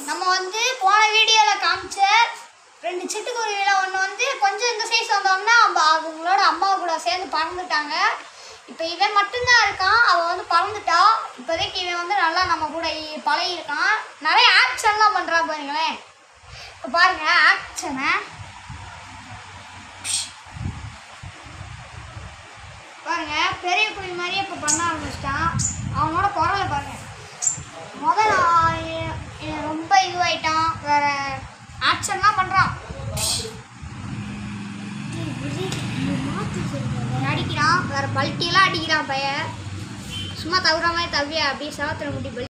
நம்ம வந்து போன வீடியோவில் காமிச்ச ரெண்டு சிட்டுக்குருவியில் ஒன்று வந்து கொஞ்சம் இந்த சைஸ் வந்தோம்னா அவங்க அவங்களோட அம்மா கூட சேர்ந்து பறந்துட்டாங்க இப்போ இவன் மட்டும்தான் இருக்கான் அவன் வந்து பறந்துட்டா இப்போதைக்கு இவன் வந்து நல்லா நம்ம கூட இ- பழகியிருக்கான் நிறைய ஆக்ஷன்லாம் பண்ணுறான் பாருங்களேன் இப்போ பாருங்க ஆக்ஷனை பாருங்க பெரிய குருவி மாதிரியே இப்போ பண்ண ஆரம்பிச்சிட்டான் அவனோட குரலை பாருங்க முதல்ல அவன் இவன் ரொம்ப இதுவாயிட்டான் வேற ஆக்ஷன்லாம் பண்ணுறான் நடிக்கிறான் வேற பல்ட்டியெல்லாம் அடிக்கிறான் பையன் சும்மா தவிர மாதிரி தவியா அப்படியே சாத்திர முடி பல்ட்டி